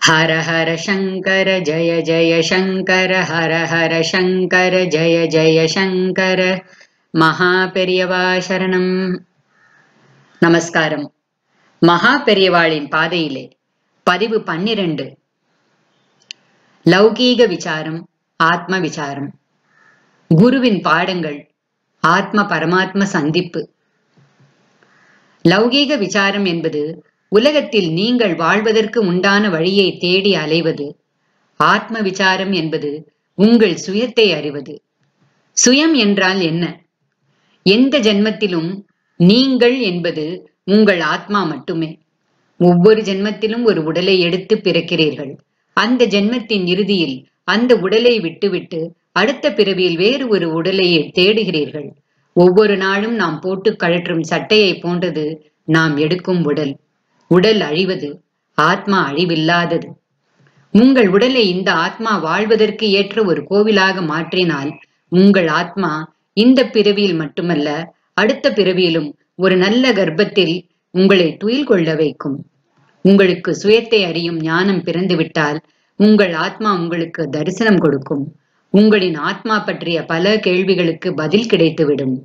ஹர ஹர சங்கர ஜய ஜய சங்கர ஹர ஹர சங்கர ஜய ஜய சங்கர மகா பெரியவா சரணம் நமஸ்காரம் மகா பெரியவாளின் பாதையிலே பதிவு பன்னிரண்டு லௌகீக விசாரம் ஆத்ம விசாரம் குருவின் பாடங்கள் ஆத்ம பரமாத்ம சந்திப்பு லௌகீக விசாரம் என்பது உலகத்தில் நீங்கள் வாழ்வதற்கு உண்டான வழியை தேடி அலைவது ஆத்ம விசாரம் என்பது உங்கள் சுயத்தை அறிவது சுயம் என்றால் என்ன எந்த ஜென்மத்திலும் நீங்கள் என்பது உங்கள் ஆத்மா மட்டுமே ஒவ்வொரு ஜென்மத்திலும் ஒரு உடலை எடுத்து பிறக்கிறீர்கள் அந்த ஜென்மத்தின் இறுதியில் அந்த உடலை விட்டுவிட்டு அடுத்த பிறவியில் வேறு ஒரு உடலை தேடுகிறீர்கள் ஒவ்வொரு நாளும் நாம் போட்டு கழற்றும் சட்டையை போன்றது நாம் எடுக்கும் உடல் உடல் அழிவது ஆத்மா அழிவில்லாதது உங்கள் உடலை இந்த ஆத்மா வாழ்வதற்கு ஏற்ற ஒரு கோவிலாக மாற்றினால் உங்கள் ஆத்மா இந்த பிறவியில் மட்டுமல்ல அடுத்த பிறவியிலும் ஒரு நல்ல கர்ப்பத்தில் உங்களை துயில் கொள்ள வைக்கும் உங்களுக்கு சுயத்தை அறியும் ஞானம் பிறந்துவிட்டால் உங்கள் ஆத்மா உங்களுக்கு தரிசனம் கொடுக்கும் உங்களின் ஆத்மா பற்றிய பல கேள்விகளுக்கு பதில் கிடைத்துவிடும்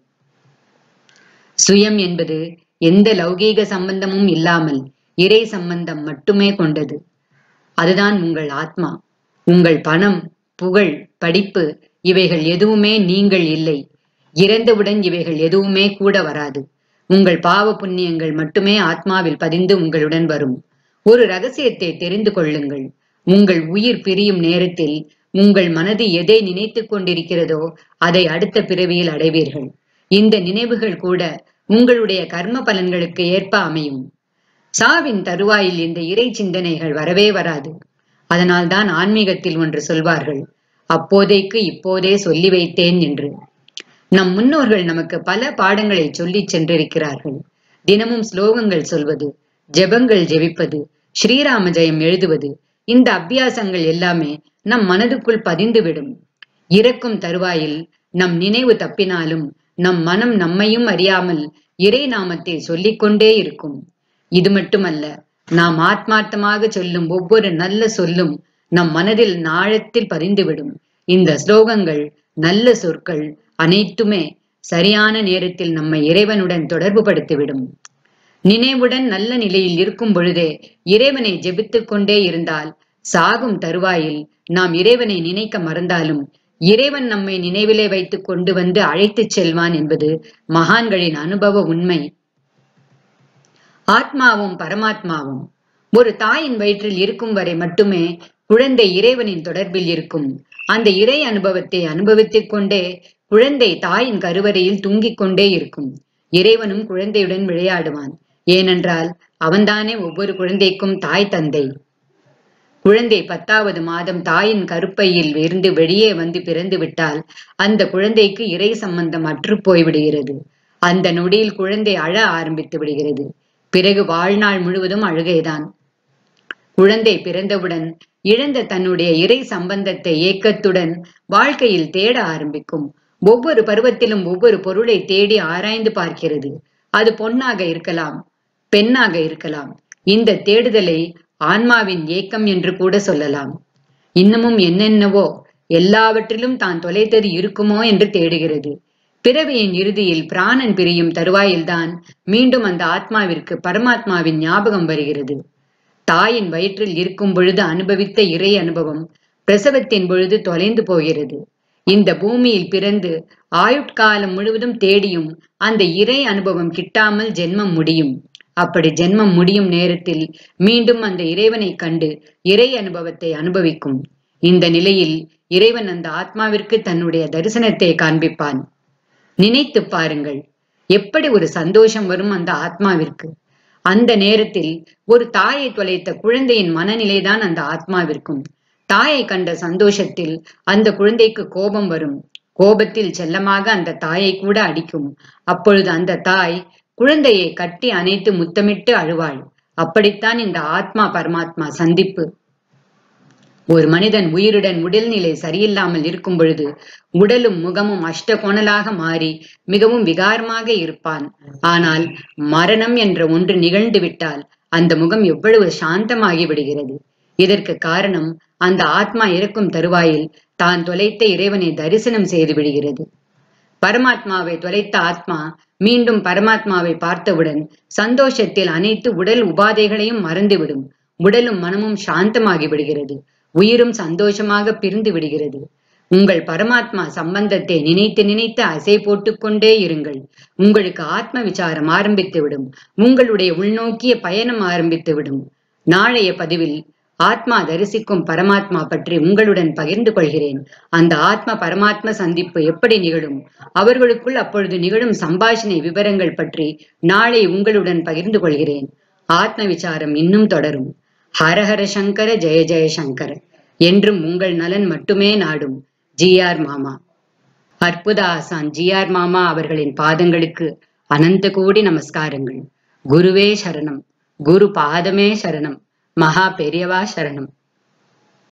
சுயம் என்பது எந்த லௌகீக சம்பந்தமும் இல்லாமல் இறை சம்பந்தம் மட்டுமே கொண்டது அதுதான் உங்கள் ஆத்மா உங்கள் பணம் புகழ் படிப்பு இவைகள் எதுவுமே நீங்கள் இல்லை இறந்தவுடன் இவைகள் எதுவுமே கூட வராது உங்கள் பாவ புண்ணியங்கள் மட்டுமே ஆத்மாவில் பதிந்து உங்களுடன் வரும் ஒரு ரகசியத்தை தெரிந்து கொள்ளுங்கள் உங்கள் உயிர் பிரியும் நேரத்தில் உங்கள் மனது எதை நினைத்துக் கொண்டிருக்கிறதோ அதை அடுத்த பிறவியில் அடைவீர்கள் இந்த நினைவுகள் கூட உங்களுடைய கர்ம பலன்களுக்கு ஏற்ப அமையும் சாவின் தருவாயில் இந்த இறை சிந்தனைகள் வரவே வராது அதனால்தான் ஆன்மீகத்தில் ஒன்று சொல்வார்கள் அப்போதைக்கு இப்போதே சொல்லி வைத்தேன் என்று நம் முன்னோர்கள் நமக்கு பல பாடங்களை சொல்லி சென்றிருக்கிறார்கள் தினமும் ஸ்லோகங்கள் சொல்வது ஜெபங்கள் ஜெபிப்பது ஸ்ரீராம ஜெயம் எழுதுவது இந்த அபியாசங்கள் எல்லாமே நம் மனதுக்குள் பதிந்துவிடும் இறக்கும் தருவாயில் நம் நினைவு தப்பினாலும் நம் மனம் நம்மையும் அறியாமல் இறை நாமத்தை சொல்லிக்கொண்டே இருக்கும் இது மட்டுமல்ல நாம் ஆத்மார்த்தமாக சொல்லும் ஒவ்வொரு நல்ல சொல்லும் நம் மனதில் நாழத்தில் பதிந்துவிடும் இந்த ஸ்லோகங்கள் நல்ல சொற்கள் அனைத்துமே சரியான நேரத்தில் நம்மை இறைவனுடன் தொடர்பு படுத்திவிடும் நினைவுடன் நல்ல நிலையில் இருக்கும் பொழுதே இறைவனை ஜெபித்துக் கொண்டே இருந்தால் சாகும் தருவாயில் நாம் இறைவனை நினைக்க மறந்தாலும் இறைவன் நம்மை நினைவிலே வைத்துக் கொண்டு வந்து அழைத்துச் செல்வான் என்பது மகான்களின் அனுபவ உண்மை ஆத்மாவும் பரமாத்மாவும் ஒரு தாயின் வயிற்றில் இருக்கும் வரை மட்டுமே குழந்தை இறைவனின் தொடர்பில் இருக்கும் அந்த இறை அனுபவத்தை அனுபவித்துக் கொண்டே குழந்தை தாயின் கருவறையில் தூங்கிக் கொண்டே இருக்கும் இறைவனும் குழந்தையுடன் விளையாடுவான் ஏனென்றால் அவன்தானே ஒவ்வொரு குழந்தைக்கும் தாய் தந்தை குழந்தை பத்தாவது மாதம் தாயின் கருப்பையில் இருந்து வெளியே வந்து பிறந்து விட்டால் அந்த குழந்தைக்கு இறை சம்பந்தம் அற்று போய்விடுகிறது அந்த நொடியில் குழந்தை அழ ஆரம்பித்து விடுகிறது பிறகு வாழ்நாள் முழுவதும் அழுகைதான் குழந்தை பிறந்தவுடன் இழந்த தன்னுடைய இறை சம்பந்தத்தை ஏக்கத்துடன் வாழ்க்கையில் தேட ஆரம்பிக்கும் ஒவ்வொரு பருவத்திலும் ஒவ்வொரு பொருளை தேடி ஆராய்ந்து பார்க்கிறது அது பொன்னாக இருக்கலாம் பெண்ணாக இருக்கலாம் இந்த தேடுதலை ஆன்மாவின் ஏக்கம் என்று கூட சொல்லலாம் இன்னமும் என்னென்னவோ எல்லாவற்றிலும் தான் தொலைத்தது இருக்குமோ என்று தேடுகிறது பிறவியின் இறுதியில் பிராணன் பிரியும் தருவாயில்தான் மீண்டும் அந்த ஆத்மாவிற்கு பரமாத்மாவின் ஞாபகம் வருகிறது தாயின் வயிற்றில் இருக்கும் பொழுது அனுபவித்த இறை அனுபவம் பிரசவத்தின் பொழுது தொலைந்து போகிறது இந்த பூமியில் பிறந்து ஆயுட்காலம் முழுவதும் தேடியும் அந்த இறை அனுபவம் கிட்டாமல் ஜென்மம் முடியும் அப்படி ஜென்மம் முடியும் நேரத்தில் மீண்டும் அந்த இறைவனை கண்டு இறை அனுபவத்தை அனுபவிக்கும் இந்த நிலையில் இறைவன் அந்த ஆத்மாவிற்கு தன்னுடைய தரிசனத்தை காண்பிப்பான் நினைத்து பாருங்கள் எப்படி ஒரு சந்தோஷம் வரும் அந்த ஆத்மாவிற்கு அந்த நேரத்தில் ஒரு தாயை தொலைத்த குழந்தையின் மனநிலைதான் அந்த ஆத்மாவிற்கும் தாயை கண்ட சந்தோஷத்தில் அந்த குழந்தைக்கு கோபம் வரும் கோபத்தில் செல்லமாக அந்த தாயை கூட அடிக்கும் அப்பொழுது அந்த தாய் குழந்தையை கட்டி அணைத்து முத்தமிட்டு அழுவாள் அப்படித்தான் இந்த ஆத்மா பரமாத்மா சந்திப்பு ஒரு மனிதன் உயிருடன் உடல்நிலை சரியில்லாமல் இருக்கும் பொழுது உடலும் முகமும் அஷ்ட கோணலாக மாறி மிகவும் விகாரமாக இருப்பான் ஆனால் மரணம் என்ற ஒன்று நிகழ்ந்து விட்டால் அந்த முகம் எவ்வளவு சாந்தமாகி விடுகிறது இதற்கு காரணம் அந்த ஆத்மா இறக்கும் தருவாயில் தான் தொலைத்த இறைவனை தரிசனம் செய்து விடுகிறது பரமாத்மாவை தொலைத்த ஆத்மா மீண்டும் பரமாத்மாவை பார்த்தவுடன் சந்தோஷத்தில் அனைத்து உடல் உபாதைகளையும் மறந்துவிடும் உடலும் மனமும் சாந்தமாகி விடுகிறது உயிரும் சந்தோஷமாக பிரிந்து விடுகிறது உங்கள் பரமாத்மா சம்பந்தத்தை நினைத்து நினைத்து அசை போட்டுக்கொண்டே இருங்கள் உங்களுக்கு ஆத்ம விசாரம் ஆரம்பித்துவிடும் உங்களுடைய உள்நோக்கிய பயணம் ஆரம்பித்துவிடும் நாளைய பதிவில் ஆத்மா தரிசிக்கும் பரமாத்மா பற்றி உங்களுடன் பகிர்ந்து கொள்கிறேன் அந்த ஆத்ம பரமாத்ம சந்திப்பு எப்படி நிகழும் அவர்களுக்குள் அப்பொழுது நிகழும் சம்பாஷணை விவரங்கள் பற்றி நாளை உங்களுடன் பகிர்ந்து கொள்கிறேன் ஆத்ம விசாரம் இன்னும் தொடரும் ஹரஹர சங்கர ஜெய ஜெய சங்கர என்றும் உங்கள் நலன் மட்டுமே நாடும் ஜி ஆர் மாமா அற்புத ஆசான் ஜி ஆர் மாமா அவர்களின் பாதங்களுக்கு அனந்த கோடி நமஸ்காரங்கள் குருவே சரணம் குரு பாதமே சரணம் மகா பெரியவா சரணம்